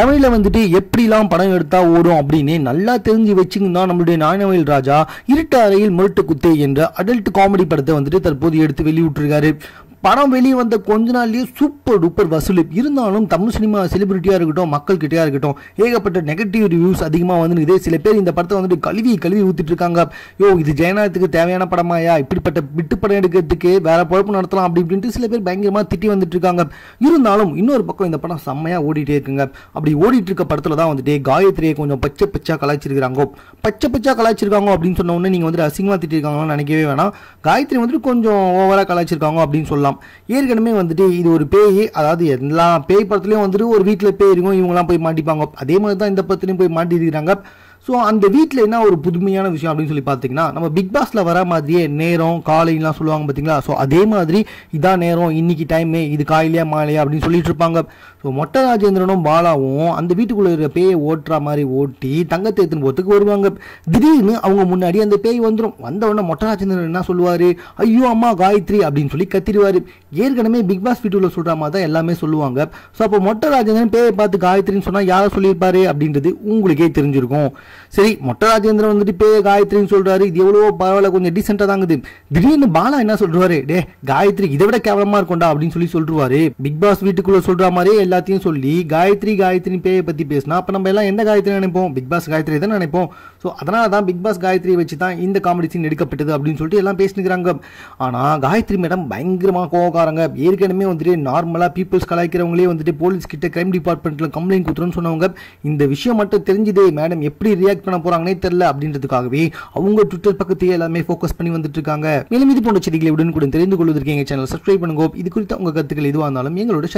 தமிழில் வந்துட்டு எப்படிலாம் படம் எடுத்தா ஓடும் அப்படின்னு நல்லா தெரிஞ்சு வச்சுங்கன்னா நம்மளுடைய நாயனவேல் ராஜா இருட்டு அறையில் முரட்டு குத்து என்ற அடல்ட் காமெடி படத்தை வந்துட்டு தற்போது எடுத்து வெளியிட்டிருக்காரு படம் வெளியே வந்த கொஞ்ச நாள்லயே சூப்பர் டூப்பர் வசூல் இருந்தாலும் தமிழ் சினிமா செலிபிரிட்டியாக இருக்கட்டும் மக்கள் கிட்டயா இருக்கட்டும் ஏகப்பட்ட நெகட்டிவ் ரிவ்யூஸ் அதிகமாக வந்துருக்குது சில பேர் இந்த படத்தை வந்துட்டு கழுவி கழுவி ஊத்திட்டு இருக்காங்க யோ இது ஜெயநாதத்துக்கு தேவையான படமாயா இப்படிப்பட்ட விட்டு படம் எடுக்கிறதுக்கு வேற பொழப்பு நடத்தலாம் அப்படி இப்படின்ட்டு சில பேர் பயங்கரமா திட்டி வந்துட்டு இருக்காங்க இருந்தாலும் இன்னொரு பக்கம் இந்த படம் செம்மையா ஓடிட்டே இருக்குங்க அப்படி ஓடிட்டு இருக்க படத்துல தான் வந்துட்டு காயத்ரியை கொஞ்சம் பச்சை பச்சா கலாய்ச்சிருக்காங்க பச்சை பச்சா கலாய்ச்சிருக்காங்க அப்படின்னு சொன்ன உடனே நீங்க வந்துட்டு அசிங்கமா திட்டிருக்காங்கன்னு நினைக்கவே வேணாம் காயத்ரி வந்துட்டு கொஞ்சம் ஓவரா கலாய்ச்சிருக்காங்க அப்படின்னு சொல்லலாம் ஏற்கனவே வந்துட்டு இது ஒரு பேய் அதாவது எல்லா பேய் படத்துலயும் வந்துட்டு ஒரு வீட்டில் பேய் இருக்கும் இவங்கலாம் போய் மாட்டிப்பாங்க அதே மாதிரி தான் இந்த படத்துலையும் போய் மாட்டிருக்கிறாங்க ஸோ அந்த வீட்டில் என்ன ஒரு புதுமையான விஷயம் அப்படின்னு சொல்லி பார்த்தீங்கன்னா நம்ம பிக் பாஸ்ல வர மாதிரியே நேரம் காலைலாம் சொல்லுவாங்க பார்த்தீங்களா ஸோ அதே மாதிரி இதான் நேரம் இன்னைக்கு டைமு இது காலையிலையா மாலையா அப்படின்னு சொல்லிட்டு இருப்பாங்க ஸோ மொட்டை ராஜேந்திரனும் பாலாவும் அந்த வீட்டுக்குள்ள இருக்கிற பேயை ஓட்டுற மாதிரி ஓட்டி தங்கத்தை எடுத்துன்னு போகிறதுக்கு வருவாங்க திடீர்னு அவங்க முன்னாடி அந்த பேய் வந்துடும் வந்த உடனே மொட்டை ராஜேந்திரன் என்ன சொல்லுவார் ஐயோ அம்மா காயத்ரி அப்படின்னு சொல்லி கத்திடுவார் ஏற்கனவே பிக் பாஸ் வீட்டுல சொல்கிற மாதிரி தான் எல்லாமே சொல்லுவாங்க ஸோ அப்போ மொட்டை ராஜேந்திரன் பேயை பார்த்து காயத்ரின்னு சொன்னால் யாரை சொல்லியிருப்பாரு அப்படின்றது உங்களுக்கே தெரிஞ்சிருக்கும் சரி மொட்டை ராஜேந்திரன் வந்துட்டு பேய காயத்ரின்னு சொல்றாரு இது எவ்வளவோ பரவாயில்ல கொஞ்சம் டீசெண்டாக தாங்குது திடீர்னு பாலா என்ன சொல்றாரு டே காயத்ரி இதை விட கேவலமா இருக்கும்டா அப்படின்னு சொல்லி சொல்றாரு பிக் பாஸ் வீட்டுக்குள்ள சொல்ற மாதிரியே எல்லாத்தையும் சொல்லி காயத்ரி காயத்ரி பேயை பத்தி பேசினா அப்ப நம்ம எல்லாம் எந்த காயத்ரி நினைப்போம் பிக் பாஸ் காயத்ரி தான் நினைப்போம் ஸோ அதனால தான் பிக் பாஸ் காயத்ரியை வச்சு தான் இந்த காமெடி சீன் எடுக்கப்பட்டது அப்படின்னு சொல்லிட்டு எல்லாம் பேசினுக்கிறாங்க ஆனா காயத்ரி மேடம் பயங்கரமா கோவக்காரங்க ஏற்கனவே வந்துட்டு நார்மலா பீப்புள்ஸ் கலாய்க்கிறவங்களே வந்துட்டு போலீஸ் கிட்ட கிரைம் டிபார்ட்மெண்ட்ல கம்ப்ளைண்ட் கொடுத்துருன்னு சொன்னவங்க இந்த விஷயம் மட்டும் தெரிஞ்சுதே மேடம் எப்படி ரியாக்ட் பண்ண போறாங்கன்னே தெரியல அப்படின்றதுக்காகவே அவங்க ட்விட்டர் பக்கத்தையே எல்லாமே ஃபோக்கஸ் பண்ணி வந்துட்டு இருக்காங்க மேலும் இது போன்ற செய்திகளை உடனுக்குடன் தெரிந்து கொள்வதற்கு எங்க சேனல் சப்ஸ்கிரைப் பண்ணுங்க இது குறித்த உங்க கருத்துக்கள் எதுவாக இருந்தாலும் எங்களோட